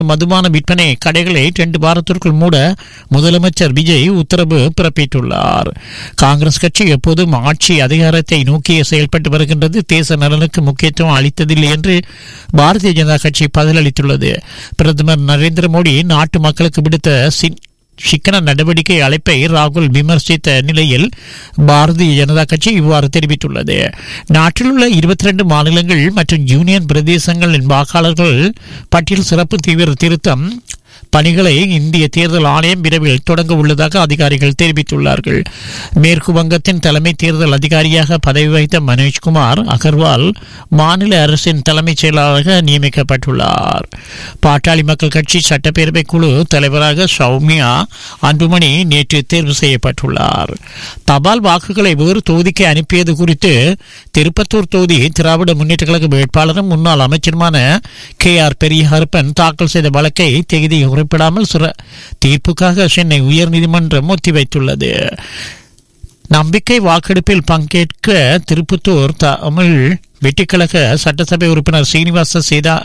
மற்றும் மதுபான விற்பனை கடைகளை இரண்டு வாரத்திற்குள் மூட முதலமைச்சர் விஜய் உத்தரவு பிறப்பித்துள்ளார் காங்கிரஸ் கட்சி எப்போதும் ஆட்சி அதிகாரத்தை நோக்கியே செயல்பட்டு வருகின்றது தேச நலனுக்கு முக்கியத்துவம் அளித்ததில்லை என்று பாரதிய ஜனதா கட்சி பதிலளித்துள்ளது பிரதமர் நரேந்திர மோடி நாட்டு மக்களுக்கு விடுத்த சின் சிக்கன நடவடிக்கை அழைப்பை ராகுல் விமர்சித்த நிலையில் பாரதிய ஜனதா கட்சி இவ்வாறு தெரிவித்துள்ளது நாட்டில் உள்ள இருபத்தி ரெண்டு மாநிலங்கள் மற்றும் யூனியன் பிரதேசங்களின் வாக்காளர்கள் பட்டியல் சிறப்பு தீவிர திருத்தம் பணிகளை இந்திய தேர்தல் ஆணையம் விரைவில் தொடங்க உள்ளதாக அதிகாரிகள் தெரிவித்துள்ளார்கள் மேற்கு வங்கத்தின் தலைமை தேர்தல் அதிகாரியாக பதவி வகித்த மனோஜ்குமார் அகர்வால் மாநில அரசின் தலைமைச் செயலாளராக நியமிக்கப்பட்டுள்ளார் பாட்டாளி மக்கள் கட்சி சட்டப்பேரவை குழு தலைவராக சௌமியா அன்புமணி நேற்று தேர்வு செய்யப்பட்டுள்ளார் தபால் வாக்குகளை வேறு தொகுதிக்கு அனுப்பியது குறித்து திருப்பத்தூர் தொகுதி திராவிட முன்னேற்ற கழக வேட்பாளரும் முன்னாள் அமைச்சருமான கே ஆர் பெரியஹருப்பன் தாக்கல் செய்த வழக்கை தேதி குறிப்பிடாமல் சிற தீர்ப்புக்காக சென்னை உயர்நீதிமன்றம் ஒத்திவைத்துள்ளது நம்பிக்கை வாக்கெடுப்பில் பங்கேற்க திருப்பத்தூர் தமிழ் வெட்டிக்கழக சட்டசபை உறுப்பினர் சீனிவாச சீதா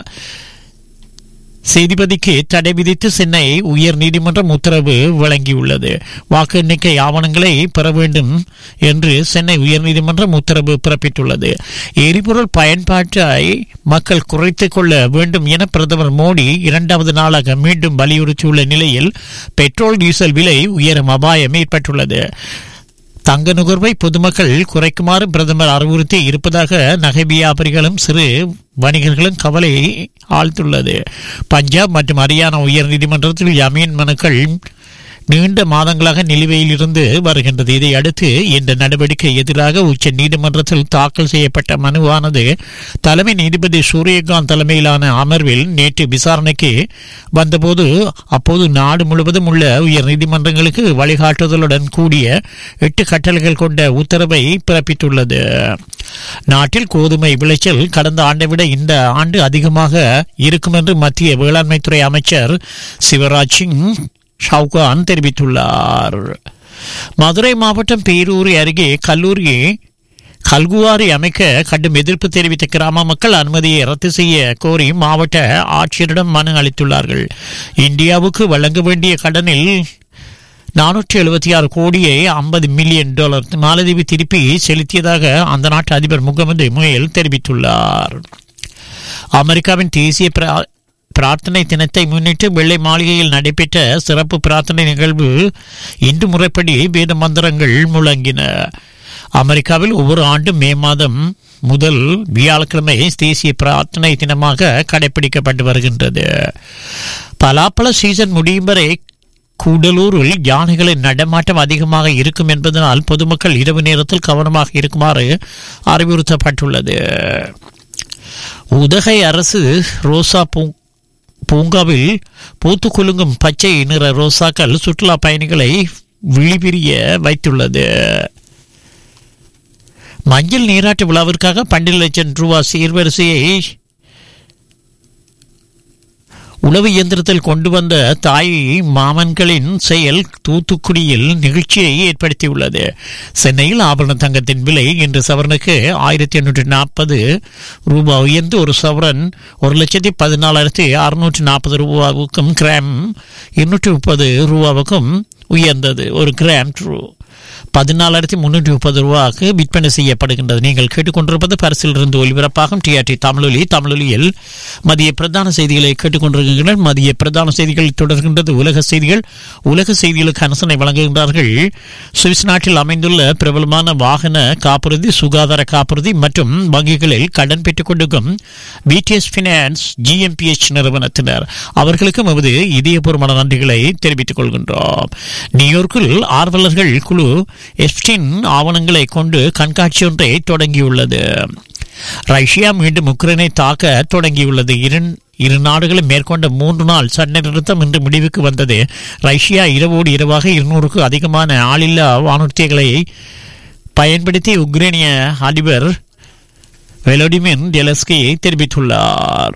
செய்திபதிக்கு தடை விதித்து சென்னை உயர் நீதிமன்றம் உத்தரவு வழங்கியுள்ளது வாக்கு எண்ணிக்கை ஆவணங்களை பெற வேண்டும் என்று சென்னை உயர்நீதிமன்றம் உத்தரவு பிறப்பித்துள்ளது எரிபொருள் பயன்பாட்டை மக்கள் குறைத்துக் கொள்ள வேண்டும் என பிரதமர் மோடி இரண்டாவது நாளாக மீண்டும் வலியுறுத்தியுள்ள நிலையில் பெட்ரோல் டீசல் விலை உயரும் அபாயம் ஏற்பட்டுள்ளது தங்க நுகர்வை பொதுமக்கள் குறைக்குமாறு பிரதமர் அறிவுறுத்தி இருப்பதாக நகை வியாபாரிகளும் சிறு வணிகர்களும் கவலை ஆழ்த்துள்ளது பஞ்சாப் மற்றும் ஹரியானா உயர் நீதிமன்றத்தில் ஜமீன் மனுக்கள் நீண்ட மாதங்களாக நிலுவையில் இருந்து வருகின்றது இதை அடுத்து இந்த நடவடிக்கை எதிராக உச்ச நீதிமன்றத்தில் தாக்கல் செய்யப்பட்ட மனுவானது தலைமை நீதிபதி சூரியகாந்த் தலைமையிலான அமர்வில் நேற்று விசாரணைக்கு வந்தபோது அப்போது நாடு முழுவதும் உள்ள உயர் நீதிமன்றங்களுக்கு வழிகாட்டுதலுடன் கூடிய எட்டு கட்டளைகள் கொண்ட உத்தரவை பிறப்பித்துள்ளது நாட்டில் கோதுமை விளைச்சல் கடந்த ஆண்டை விட இந்த ஆண்டு அதிகமாக இருக்கும் என்று மத்திய வேளாண்மைத்துறை அமைச்சர் சிவராஜ் சிங் ஷவுகான் தெரிவித்துள்ளார் மதுரை மாவட்டம் பேரூர் அருகே கல்லூரி கல்குவாரி அமைக்க கடும் எதிர்ப்பு தெரிவித்த கிராம மக்கள் அனுமதியை ரத்து செய்ய கோரி மாவட்ட ஆட்சியரிடம் மனு அளித்துள்ளார்கள் இந்தியாவுக்கு வழங்க வேண்டிய கடனில் நானூற்றி எழுபத்தி ஆறு கோடியை ஐம்பது மில்லியன் டாலர் மாலதீவு திருப்பி செலுத்தியதாக அந்த நாட்டு அதிபர் முகமது முயல் தெரிவித்துள்ளார் அமெரிக்காவின் தேசிய பிரார்த்தனை தினத்தை முன்னிட்டு வெள்ளை மாளிகையில் நடைபெற்ற சிறப்பு பிரார்த்தனை நிகழ்வு இன்று முறைப்படி வேத மந்திரங்கள் முழங்கின அமெரிக்காவில் ஒவ்வொரு ஆண்டும் மே மாதம் முதல் வியாழக்கிழமை தேசிய பிரார்த்தனை தினமாக கடைபிடிக்கப்பட்டு வருகின்றது பலாப்பழ சீசன் முடியும் வரை கூடலூரில் யானைகளின் நடமாட்டம் அதிகமாக இருக்கும் என்பதனால் பொதுமக்கள் இரவு நேரத்தில் கவனமாக இருக்குமாறு அறிவுறுத்தப்பட்டுள்ளது உதகை அரசு ரோசா பூ பூங்காவில் பூத்து குலுங்கும் பச்சை நிற ரோசாக்கள் சுற்றுலா பயணிகளை விழிபிரிய வைத்துள்ளது மஞ்சள் நீராட்டு விழாவிற்காக பன்னெண்டு லட்சம் ரூபாய் சீர்வரிசையை உளவு இயந்திரத்தில் கொண்டு வந்த தாய் மாமன்களின் செயல் தூத்துக்குடியில் நிகழ்ச்சியை ஏற்படுத்தியுள்ளது சென்னையில் ஆபரண தங்கத்தின் விலை இன்று சவரனுக்கு ஆயிரத்தி எண்ணூற்றி நாற்பது ரூபாய் உயர்ந்து ஒரு சவரன் ஒரு லட்சத்தி பதினாலாயிரத்தி அறுநூற்றி நாற்பது ரூபாவுக்கும் கிராம் இருநூற்றி முப்பது ரூபாவுக்கும் உயர்ந்தது ஒரு கிராம் ட்ரூ பதினாலாயிரத்தி முன்னூற்றி முப்பது ரூபாய்க்கு விற்பனை செய்யப்படுகின்றது நீங்கள் கேட்டுக்கொண்டிருப்பது பரிசில் இருந்து ஒலிபரப்பாகும் டிஆர்டி தமிழொலி தமிழொலியில் மதிய பிரதான செய்திகளை கேட்டுக்கொண்டிருக்கின்றனர் மதிய பிரதான செய்திகள் தொடர்கின்றது உலக செய்திகள் உலக செய்திகளுக்கு அனுசனை வழங்குகின்றார்கள் சுவிஸ் நாட்டில் அமைந்துள்ள பிரபலமான வாகன காப்புறுதி சுகாதார காப்புறுதி மற்றும் வங்கிகளில் கடன் பெற்றுக் கொண்டிருக்கும் பிடிஎஸ் பினான்ஸ் ஜிஎம்பிஎச் நிறுவனத்தினர் அவர்களுக்கும் எமது இதயபூர்வமான நன்றிகளை தெரிவித்துக் கொள்கின்றோம் நியூயார்க்கில் ஆர்வலர்கள் குழு எஸ்டின் ஆவணங்களை கொண்டு கண்காட்சி ஒன்றை தொடங்கியுள்ளது ரஷ்யா மீண்டும் உக்ரைனை தாக்க தொடங்கியுள்ளது இரு நாடுகளும் மேற்கொண்ட மூன்று நாள் சண்டை நிறுத்தம் இன்று முடிவுக்கு வந்தது ரஷ்யா இரவோடு இரவாக இருநூறுக்கு அதிகமான ஆளில்லா வானூர்த்திகளை பயன்படுத்தி உக்ரைனிய அதிபர் வெலோடிமிர் ஜெலஸ்கி தெரிவித்துள்ளார்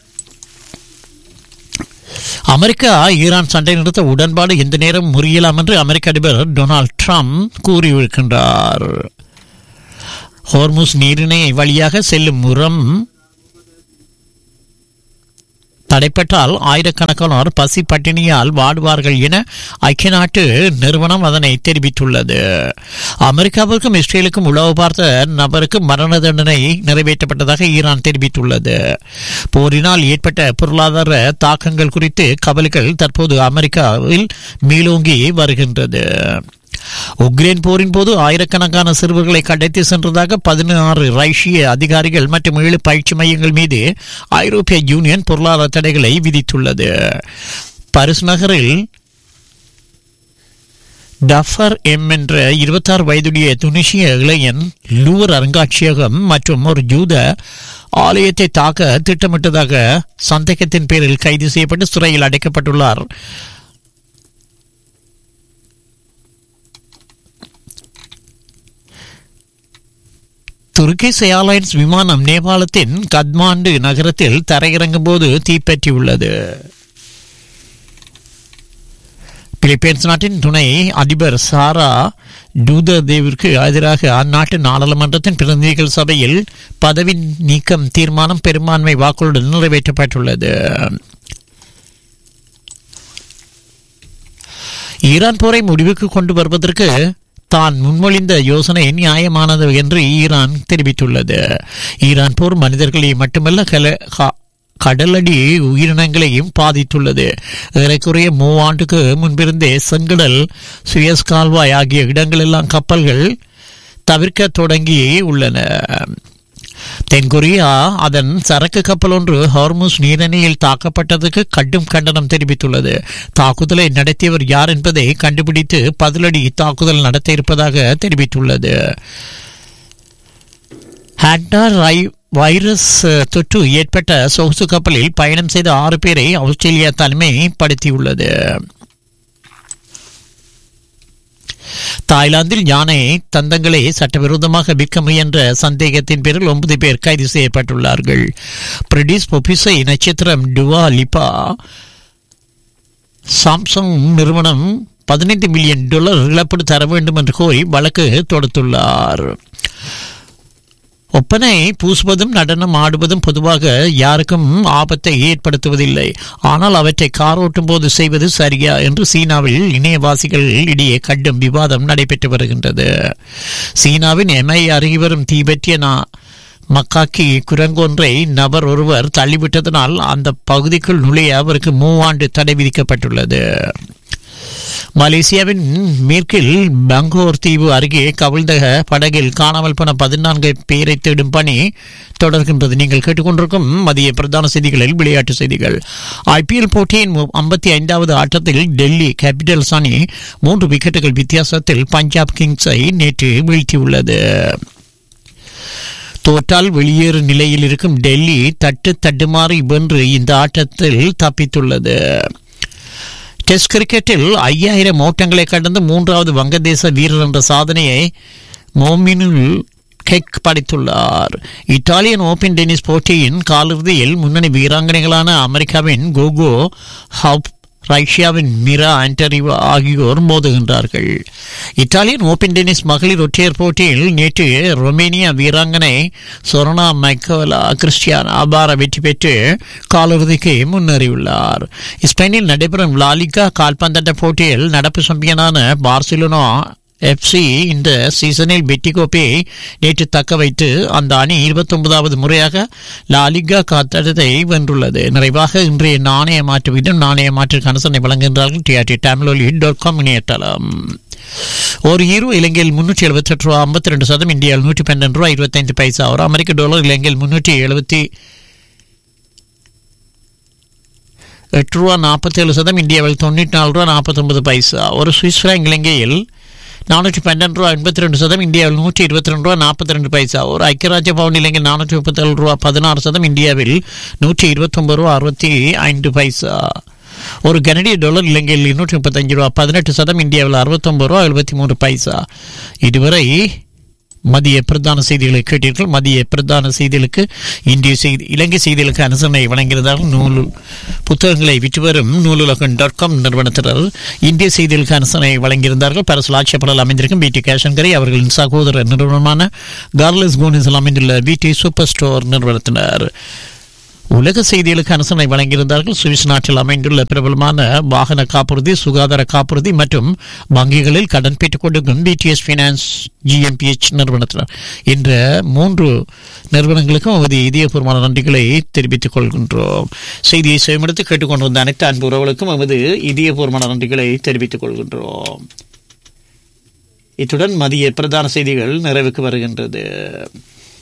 அமெரிக்கா ஈரான் சண்டை நிறுத்த உடன்பாடு எந்த நேரம் முறியலாம் என்று அமெரிக்க அதிபர் டொனால்ட் ட்ரம்ப் கூறியிருக்கின்றார் ஹோர்முஸ் நீரிணை வழியாக செல்லும் முறம் தடைப்பட்டால் ஆயிரக்கணக்கானோர் பசி பட்டினியால் வாடுவார்கள் என ஐக்கிய நாட்டு நிறுவனம் அதனை தெரிவித்துள்ளது அமெரிக்காவிற்கும் இஸ்ரேலுக்கும் உளவு பார்த்த நபருக்கு மரண தண்டனை நிறைவேற்றப்பட்டதாக ஈரான் தெரிவித்துள்ளது போரினால் ஏற்பட்ட பொருளாதார தாக்கங்கள் குறித்து கவலைகள் தற்போது அமெரிக்காவில் மேலோங்கி வருகின்றது உக்ரைன் போரின் போது ஆயிரக்கணக்கான சிறுவர்களை கடத்தி சென்றதாக பதினாறு ரஷ்ய அதிகாரிகள் மற்றும் ஏழு பயிற்சி மையங்கள் மீது ஐரோப்பிய யூனியன் பொருளாதார தடைகளை விதித்துள்ளது பரிஸ் நகரில் டஃபர் எம் என்ற இருபத்தாறு வயதுடைய துனிசிய இளைஞன் லூவர் அருங்காட்சியகம் மற்றும் ஒரு ஜூத ஆலயத்தை தாக்க திட்டமிட்டதாக சந்தேகத்தின் பேரில் கைது செய்யப்பட்டு சிறையில் அடைக்கப்பட்டுள்ளார் துருக்கிஸ் ஏர்லைன்ஸ் விமானம் நேபாளத்தின் கத்மாண்டு நகரத்தில் தரையிறங்கும் போது தீப்பற்றியுள்ளது பிலிப்பைன்ஸ் நாட்டின் துணை அதிபர் சாரா டூதர்தேவிற்கு எதிராக அந்நாட்டு நாடாளுமன்றத்தின் பிரதிநிதிகள் சபையில் பதவி நீக்கம் தீர்மானம் பெரும்பான்மை வாக்குகளுடன் நிறைவேற்றப்பட்டுள்ளது ஈரான் போரை முடிவுக்கு கொண்டு வருவதற்கு தான் முன்மொழிந்த யோசனை நியாயமானது என்று ஈரான் தெரிவித்துள்ளது ஈரான் போர் மனிதர்களை மட்டுமல்ல கல கடலடி உயிரினங்களையும் பாதித்துள்ளது ஏறக்குறைய மூவாண்டுக்கு முன்பிருந்தே செங்கடல் சுயஸ் கால்வாய் ஆகிய இடங்களெல்லாம் கப்பல்கள் தவிர்க்க தொடங்கி உள்ளன தென்கொரியா அதன் சரக்கு கப்பல் ஒன்று ஹார்முஸ் நீரணியில் தாக்கப்பட்டதுக்கு கடும் கண்டனம் தெரிவித்துள்ளது தாக்குதலை நடத்தியவர் யார் என்பதை கண்டுபிடித்து பதிலடி தாக்குதல் நடத்த இருப்பதாக தெரிவித்துள்ளது ஹேண்டா ரை வைரஸ் தொற்று ஏற்பட்ட சொகுசு கப்பலில் பயணம் செய்த ஆறு பேரை ஆஸ்திரேலியா தனிமைப்படுத்தியுள்ளது தாய்லாந்தில் யானை தந்தங்களை சட்டவிரோதமாக விற்க முயன்ற சந்தேகத்தின் பேரில் ஒன்பது பேர் கைது செய்யப்பட்டுள்ளார்கள் பிரிட்டிஷ் பொபிசை நட்சத்திரம் டுவா லிபா சாம்சங் நிறுவனம் பதினைந்து மில்லியன் டாலர் இழப்பீடு தர வேண்டும் என்று கோரி வழக்கு தொடுத்துள்ளார் ஒப்பனை பூசுவதும் நடனம் ஆடுவதும் பொதுவாக யாருக்கும் ஆபத்தை ஏற்படுத்துவதில்லை ஆனால் அவற்றை காரோட்டும் போது செய்வது சரியா என்று சீனாவில் இணையவாசிகள் இடையே கடும் விவாதம் நடைபெற்று வருகின்றது சீனாவின் எம்ஐ அருகி வரும் தீபெற்றிய மக்காக்கி குரங்கொன்றை நபர் ஒருவர் தள்ளிவிட்டதனால் அந்த பகுதிக்குள் நுழைய அவருக்கு மூவாண்டு தடை விதிக்கப்பட்டுள்ளது மலேசியாவின் மேற்கில் பங்கோர் தீவு அருகே கவிழ்ந்த படகில் காணாமல் போன பதினான்கு பேரை தேடும் பணி தொடர்கின்றது நீங்கள் கேட்டுக்கொண்டிருக்கும் மதிய பிரதான செய்திகளில் விளையாட்டு செய்திகள் ஐபிஎல் போட்டியின் ஐம்பத்தி ஐந்தாவது ஆட்டத்தில் டெல்லி கேபிட்டல்ஸ் அணி மூன்று விக்கெட்டுகள் வித்தியாசத்தில் பஞ்சாப் கிங்ஸை நேற்று வீழ்த்தியுள்ளது தோற்றால் வெளியேறு நிலையில் இருக்கும் டெல்லி தட்டு தட்டுமாறி வென்று இந்த ஆட்டத்தில் தப்பித்துள்ளது டெஸ்ட் கிரிக்கெட்டில் ஐயாயிரம் ஓட்டங்களை கடந்து மூன்றாவது வங்கதேச வீரர் என்ற சாதனையை மோமினுல் கெக் படைத்துள்ளார் இத்தாலியன் ஓபன் டென்னிஸ் போட்டியின் காலிறுதியில் முன்னணி வீராங்கனைகளான அமெரிக்காவின் கோகோ ஹப் ரஷ்யாவின் மிரா ஆண்டரிவா ஆகியோர் மோதுகின்றார்கள் இத்தாலியன் ஓபன் டென்னிஸ் மகளிர் ஒற்றையர் போட்டியில் நேற்று ரொமேனியா வீராங்கனை சொர்ணா மைக்கோலா கிறிஸ்டியான் அபார வெற்றி பெற்று காலிறுதிக்கு முன்னேறியுள்ளார் ஸ்பெயினில் நடைபெறும் லாலிகா கால்பந்தாட்ட போட்டியில் நடப்பு சாம்பியனான பார்சிலோனா எஃப்சி இந்த சீசனில் வெற்றி கோப்பையை நேற்று தக்க வைத்து அந்த அணி இருபத்தி ஒன்பதாவது முறையாக லாலிகா காத்தடத்தை வென்றுள்ளது நிறைவாக இன்றைய நாணய மாற்று வீதம் நாணய மாற்று கனசனை வழங்குகின்றார்கள் டிஆர்டி தமிழொலி டாட் காம் இணையதளம் ஒரு ஈரோ இலங்கையில் முன்னூற்றி எழுபத்தி எட்டு ரூபா ஐம்பத்தி ரெண்டு சதம் இந்தியாவில் நூற்றி பன்னெண்டு ரூபா இருபத்தைந்து பைசா ஒரு அமெரிக்க டாலர் இலங்கையில் முன்னூற்றி எழுபத்தி எட்டு ரூபா நாற்பத்தேழு சதம் இந்தியாவில் தொண்ணூற்றி நாலு ரூபா நாற்பத்தொன்பது பைசா ஒரு சுவிஸ் ஃப்ராங்க் இலங்கையில் நானூற்றி பன்னெண்டு ரூபா எண்பத்தி ரெண்டு சதம் இந்தியாவில் நூற்றி இருபத்தி ரெண்டு ரூபா நாற்பத்தி ரெண்டு பைசா ஒரு ஐக்கியராஜ்ய பவன் இலங்கை நானூற்றி முப்பத்தேழு ரூபா பதினாறு சதம் இந்தியாவில் நூற்றி இருபத்தொம்பது ரூபா அறுபத்தி ஐந்து பைசா ஒரு கனடிய டாலர் இலங்கையில் இருநூற்றி முப்பத்தஞ்சு ரூபா பதினெட்டு சதம் இந்தியாவில் அறுபத்தொம்பது ரூபா எழுபத்தி மூன்று பைசா இதுவரை மதிய பிரதான செய்திகளை கேட்டீர்கள் மதிய பிரதான செய்திகளுக்கு இந்திய செய்தி இலங்கை செய்திகளுக்கு அனுசரணை வழங்குகிறதால் நூல் புத்தகங்களை விற்று வரும் நூலுலகம் டாட் காம் நிறுவனத்தினர் இந்திய செய்திகளுக்கு அனுசரணை வழங்கியிருந்தார்கள் பரசல் ஆட்சியப்படல் அமைந்திருக்கும் பிடி கேஷன்கரை அவர்களின் சகோதர நிறுவனமான கார்லஸ் கோனிஸில் அமைந்துள்ள பிடி சூப்பர் ஸ்டோர் நிறுவனத்தினர் உலக செய்திகளுக்கு அனுசரணை வழங்கியிருந்தார்கள் சுவிஸ் நாட்டில் அமைந்துள்ள பிரபலமான வாகன காப்புறுதி சுகாதார காப்புறுதி மற்றும் வங்கிகளில் கடன் பெற்றுக் கொண்டிருக்கும் பிடிஎஸ் பைனான்ஸ் ஜிஎம்பிஎச் நிறுவனத்தினர் என்ற மூன்று நிறுவனங்களுக்கும் அவரது இதயபூர்வமான நன்றிகளை தெரிவித்துக் கொள்கின்றோம் செய்தியை செவிமடுத்து கேட்டுக்கொண்டிருந்த அனைத்து அன்பு உறவுகளுக்கும் நமது இதயபூர்வமான நன்றிகளை தெரிவித்துக் கொள்கின்றோம் இத்துடன் மதிய பிரதான செய்திகள் நிறைவுக்கு வருகின்றது